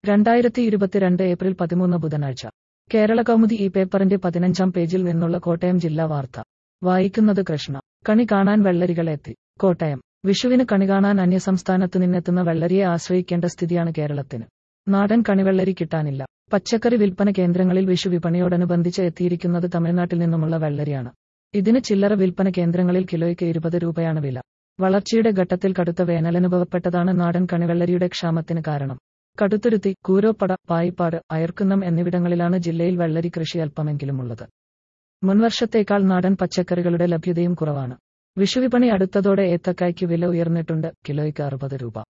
രണ്ടായിരത്തി ഇരുപത്തിരണ്ട് ഏപ്രിൽ പതിമൂന്ന് ബുധനാഴ്ച കേരള കൗമുദി ഈ പേപ്പറിന്റെ പതിനഞ്ചാം പേജിൽ നിന്നുള്ള കോട്ടയം ജില്ലാ വാർത്ത വായിക്കുന്നത് കൃഷ്ണ കണി കാണാൻ വെള്ളരികൾ എത്തി കോട്ടയം വിഷുവിന് കണി കാണാൻ അന്യസംസ്ഥാനത്തു നിന്നെത്തുന്ന വെള്ളരിയെ ആശ്രയിക്കേണ്ട സ്ഥിതിയാണ് കേരളത്തിന് നാടൻ കണിവെള്ളരി കിട്ടാനില്ല പച്ചക്കറി വിൽപ്പന കേന്ദ്രങ്ങളിൽ വിഷു വിപണിയോടനുബന്ധിച്ച് എത്തിയിരിക്കുന്നത് തമിഴ്നാട്ടിൽ നിന്നുമുള്ള വെള്ളരിയാണ് ഇതിന് ചില്ലറ വിൽപ്പന കേന്ദ്രങ്ങളിൽ കിലോയ്ക്ക് ഇരുപത് രൂപയാണ് വില വളർച്ചയുടെ ഘട്ടത്തിൽ കടുത്ത വേനലനുഭവപ്പെട്ടതാണ് നാടൻ കണിവെള്ളരിയുടെ ക്ഷാമത്തിന് കാരണം കടുത്തുരുത്തി കൂരോപ്പട പായിപ്പാട് അയർക്കുന്നം എന്നിവിടങ്ങളിലാണ് ജില്ലയിൽ വെള്ളരി കൃഷി അല്പമെങ്കിലുമുള്ളത് മുൻവർഷത്തേക്കാൾ നാടൻ പച്ചക്കറികളുടെ ലഭ്യതയും കുറവാണ് വിഷുവിപണി അടുത്തതോടെ ഏത്തക്കായ്ക്ക് വില ഉയർന്നിട്ടുണ്ട് കിലോയ്ക്ക് അറുപത് രൂപ